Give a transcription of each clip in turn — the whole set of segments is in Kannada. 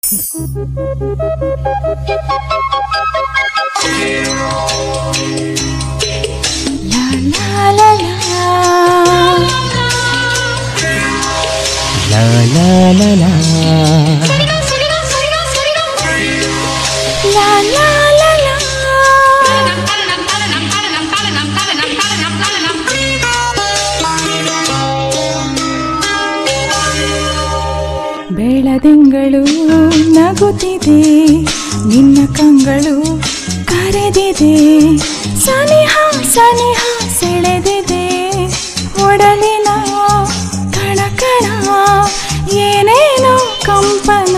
La la la ಲಾ ಲಾ ಲಾ ಲಾ la la la la ಬೆಳದಿಂಗಳು ನಗುತ್ತಿದೆ ನಿನ್ನ ಕಂಗಳು ಕರೆದಿದೆ ಸನಿಹ ಸನಿಹ ಸೆಳೆದಿದೆ ಒಡಲಿನ ಕಣ ಕಣ ಏನೇನೋ ಕಂಪನ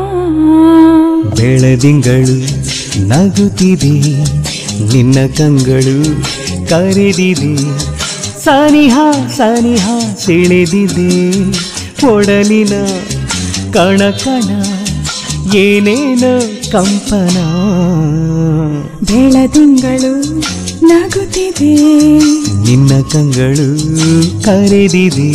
ಬೆಳದಿಂಗಳು ನಗುತ್ತಿದೆ ನಿನ್ನ ಕಂಗಳು ಕರೆದಿದೆ ಸನಿಹ ಸನಿಹ ಸೆಳೆದಿದೆ ಒಡಲಿನ ಕಣ ಕಣ ಏನೇನೋ ಕಂಪನ ಬೆಳದಿಂಗಳು ನಗುತ್ತಿದೆ ನಿನ್ನ ಕಂಗಳು ಕರೆದಿದೆ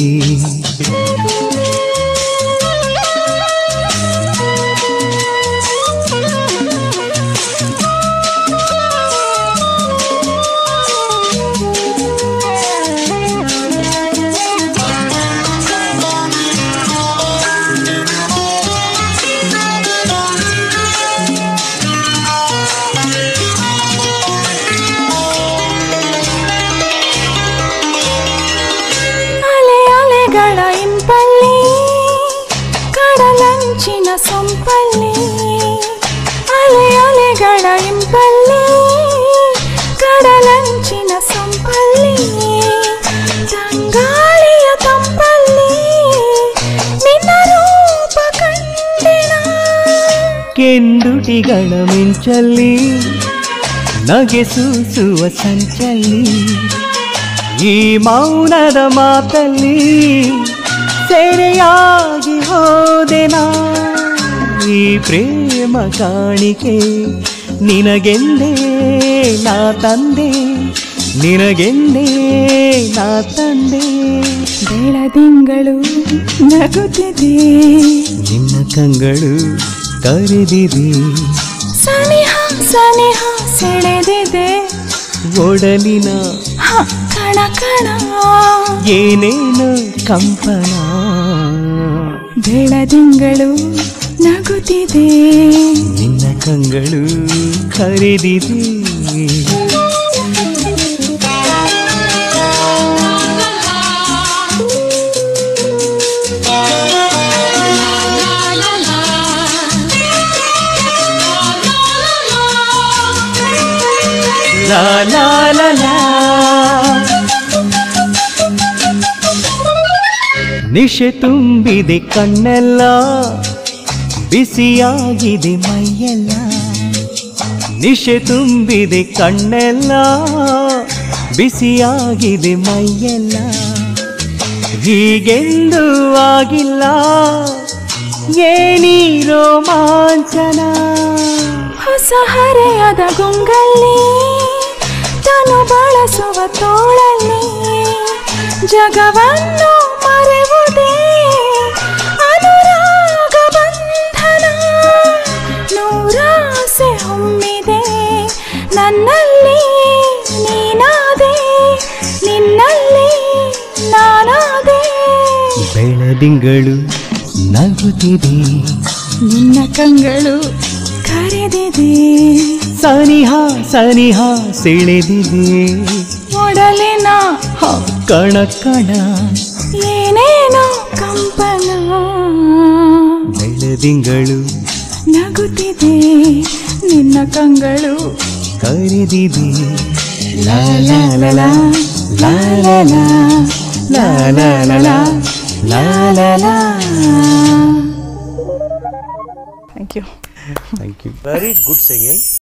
ಅಲೆ ಅಲೆಗಳ ಇಂಪಲ್ಲಿ ಕಡಲಂಚಿನ ಸೊಂಪಲ್ಲಿ ಅಲೆ ಅಲೆಗಳ ಇಂಪಲ್ಲಿ ಕಡಲಂಚಿನ ಸೊಂಪಲ್ಲಿ ತಂಗಾಳಿಯ ತಂಪಲ್ಲಿ ನಿನ್ನ ರೂಪ ಕಂಡಿನ ಕೆಂದುಟಿಗಳ ಮಿಂಚಲ್ಲಿ ನಗೆ ಸೂಸುವ ಸಂಚಲ್ಲಿ ಈ ಮೌನದ ಮಾತಲ್ಲಿ ಸೆರೆಯಾಗಿ ಹೋದೆನಾ ಈ ಪ್ರೇಮ ಕಾಣಿಕೆ ನಿನಗೆಂದೇ ನಾ ತಂದೆ ನಿನಗೆಂದೇ ನಾ ತಂದೆ ಬೆಳದಿಂಗಳು ನಗುತ್ತಿದೆ ನಿನ್ನ ಕಂಗಳು ಕರೆದಿದೆ ಸನಿಹ ಸನಿಹ ಸೆಳೆದಿದೆ ಒಡಲಿನ ಹ, ಕಣ ಕಣ ಏನೇನು ಕಂಪನ ಬೆಳದಿಂಗಳು ನಗುತ್ತಿದೆ ನಿನ್ನ ಕಂಗಳು ಕರೆದಿದೆ ಲಾ ಲಾ ಲಾ ಲಾ ನಿಶೆ ತುಂಬಿದೆ ಕಣ್ಣೆಲ್ಲ ಬಿಸಿಯಾಗಿದೆ ಮೈಯೆಲ್ಲ ನಿಶೆ ತುಂಬಿದೆ ಕಣ್ಣೆಲ್ಲ ಬಿಸಿಯಾಗಿದೆ ಮೈಯೆಲ್ಲ ಹೀಗೆಂದು ಆಗಿಲ್ಲ ಏನಿ ರೋಮಾಂಚನ ಹೊಸ ಹರೆಯದ ಗುಂಗಲ್ಲಿ ತನು ಬಳಸುವ ತೋಳಲ್ಲಿ ಜಗವನ್ನು ಮರೆವುದೇ ಅನುರಾಗ ಬಂಧನ ನೂರಾಸೆ ಹೊಮ್ಮಿದೆ ನನ್ನಲ್ಲಿ ನೀನಾದೆ ನಿನ್ನಲ್ಲಿ ನಾನಾದೆ ಬೆಳದಿಂಗಳು ನಗುತ್ತಿದೆ ನಿನ್ನ ಕಂಗಳು ಕರೆದಿದೆ ಸನಿಹ ಸನಿಹ ಸೆಳೆದಿದೆ ಒಡಲಿನ ಹ, ಕಣ ಕಣ ಏನೇನೋ ಕಂಪನ ಬೆಳದಿಂಗಳು ನಗುತ್ತಿದೆ ನಿನ್ನ ಕಂಗಳು ಕರೆದಿದೆ ಲಾ ಲಾ ಲಾ ಲಾ ಲಾ ಲಾ ಲಾ ಲಾ ಲಾ ಲಾ ಲಾ ಲಾ ಲಾ ಲಾ ಲಾ thank you thank you Very good singing.